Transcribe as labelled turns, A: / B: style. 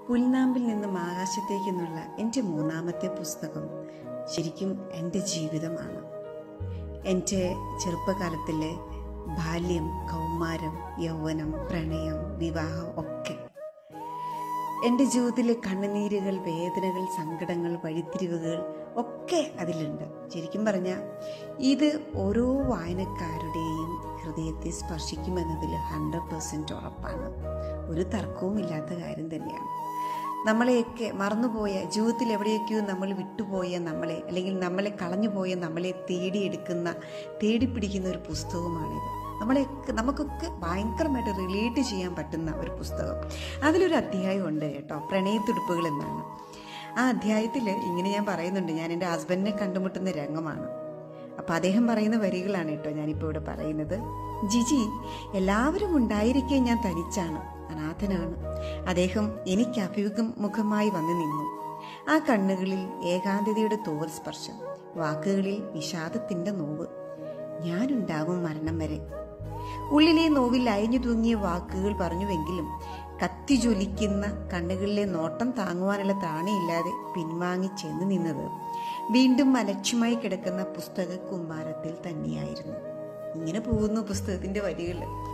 A: പുൽനാമ്പിൽ നിന്നും ആകാശത്തേക്കെന്നുള്ള എൻ്റെ മൂന്നാമത്തെ പുസ്തകം ശരിക്കും എൻ്റെ ജീവിതമാണ് എൻ്റെ ചെറുപ്പകാലത്തിലെ ബാല്യം കൗമാരം യൗവനം പ്രണയം വിവാഹം ഒക്കെ എൻ്റെ ജീവിതത്തിലെ കണ്ണുനീരുകൾ വേദനകൾ സങ്കടങ്ങൾ വഴിത്തിരിവുകൾ ഒക്കെ അതിലുണ്ട് ശരിക്കും പറഞ്ഞാൽ ഇത് ഓരോ വായനക്കാരുടെയും ഹൃദയത്തെ സ്പർശിക്കുമെന്നതിൽ ഹൺഡ്രഡ് പെർസെൻറ്റ് ഉറപ്പാണ് ഒരു തർക്കവുമില്ലാത്ത കാര്യം തന്നെയാണ് നമ്മളെയൊക്കെ മറന്നുപോയ ജീവിതത്തിൽ എവിടെയൊക്കെയോ നമ്മൾ വിട്ടുപോയ നമ്മളെ അല്ലെങ്കിൽ നമ്മളെ കളഞ്ഞുപോയ നമ്മളെ തേടിയെടുക്കുന്ന തേടിപ്പിടിക്കുന്ന ഒരു പുസ്തകമാണിത് നമ്മളെ നമുക്കൊക്കെ ഭയങ്കരമായിട്ട് റിലേറ്റ് ചെയ്യാൻ പറ്റുന്ന ഒരു പുസ്തകം അതിലൊരു അധ്യായം ഉണ്ട് കേട്ടോ പ്രണയത്തുടുപ്പുകൾ എന്നാണ് ആ അധ്യായത്തിൽ ഇങ്ങനെ ഞാൻ പറയുന്നുണ്ട് ഞാൻ എൻ്റെ ഹസ്ബൻഡിനെ കണ്ടുമുട്ടുന്ന രംഗമാണ് അപ്പം അദ്ദേഹം പറയുന്ന വരികളാണ് കേട്ടോ ഞാനിപ്പോൾ ഇവിടെ പറയുന്നത് ജിജി എല്ലാവരും ഉണ്ടായിരിക്കെ ഞാൻ തനിച്ചാണ് അനാഥനാണ് അദ്ദേഹം എനിക്ക് അഭിമുഖമായി വന്നു നിന്നു ആ കണ്ണുകളിൽ ഏകാന്തതയുടെ തോൽ സ്പർശം വാക്കുകളിൽ വിഷാദത്തിൻ്റെ നോവ് ഞാനുണ്ടാകും മരണം വരെ ഉള്ളിലെ നോവിൽ അയഞ്ഞു തൂങ്ങിയ വാക്കുകൾ പറഞ്ഞുവെങ്കിലും കത്തി ജ്വലിക്കുന്ന കണ്ണുകളിലെ നോട്ടം താങ്ങുവാനുള്ള ത്രാണിയില്ലാതെ പിൻവാങ്ങി ചെന്ന് നിന്നത് വീണ്ടും അലക്ഷ്യമായി കിടക്കുന്ന പുസ്തക കുമ്പാരത്തിൽ തന്നെയായിരുന്നു ഇങ്ങനെ പോകുന്നു പുസ്തകത്തിന്റെ വരികൾ